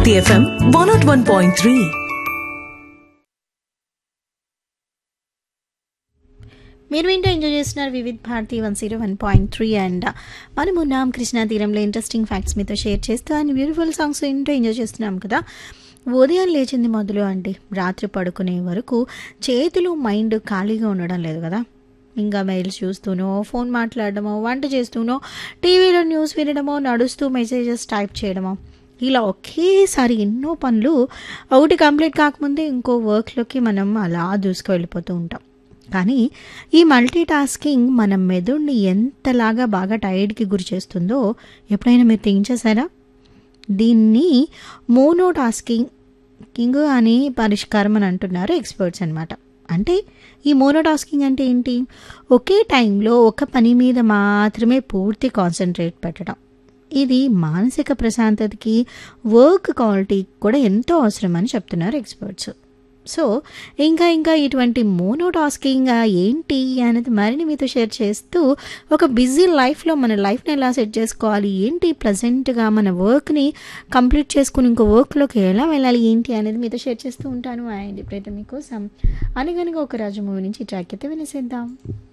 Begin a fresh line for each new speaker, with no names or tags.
City FM 101.3.
మీరు వింటూ enjoy చేస్తున్నారు Vividh Bharati one zero one point three and మనం ఉన్నాం కృష్ణా తీరంలో ఇంట్రెస్టింగ్ ఫ్యాక్ట్స్ మీతో షేర్ చేస్తూ అండ్ బ్యూటిఫుల్ సాంగ్స్ వింటూ ఎంజాయ్ చేస్తున్నాం కదా ఉదయం లేచింది మొదలు అండి రాత్రి పడుకునే వరకు చేతులు మైండ్ ఖాళీగా ఉండడం లేదు కదా ఇంకా మెయిల్స్ చూస్తూనో ఫోన్ మాట్లాడడమో వంట చేస్తూనో టీవీలో న్యూస్ వినడమో నడుస్తూ మెసేజెస్ టైప్ చేయడమో ఇలా ఒకేసారి ఎన్నో పనులు ఒకటి కంప్లీట్ కాకముందే ఇంకో వర్క్లోకి మనం అలా దూసుకు వెళ్ళిపోతూ ఉంటాం కానీ ఈ మల్టీ టాస్కింగ్ మన మెదడుని ఎంతలాగా బాగా టైర్డ్కి గురి చేస్తుందో ఎప్పుడైనా మీరు థింక్ చేశారా దీన్ని మోనో టాస్కింగ్ కింగ్ అని పరిష్కారం అని అంటున్నారు ఎక్స్పర్ట్స్ అనమాట అంటే ఈ మోనో టాస్కింగ్ అంటే ఏంటి ఒకే టైంలో ఒక పని మీద మాత్రమే పూర్తి కాన్సన్ట్రేట్ పెట్టడం ఇది మానసిక ప్రశాంతతకి వర్క్ క్వాలిటీ కూడా ఎంతో అవసరం అని చెప్తున్నారు ఎక్స్పర్ట్స్ సో ఇంకా ఇంకా ఇటువంటి మోనో టాస్కింగ్ ఏంటి అనేది మరిన్ని మీతో షేర్ చేస్తూ ఒక బిజీ లైఫ్లో మన లైఫ్ని ఎలా సెట్ చేసుకోవాలి ఏంటి ప్రజెంట్గా మన వర్క్ని కంప్లీట్ చేసుకుని ఇంకో వర్క్లోకి ఎలా వెళ్ళాలి ఏంటి అనేది మీతో షేర్ చేస్తూ ఉంటాను అండ్ ఇప్పుడైతే మీకోసం అనగనగా ఒక రాజు మూవీ నుంచి ట్రాక్ అయితే వినేసేద్దాం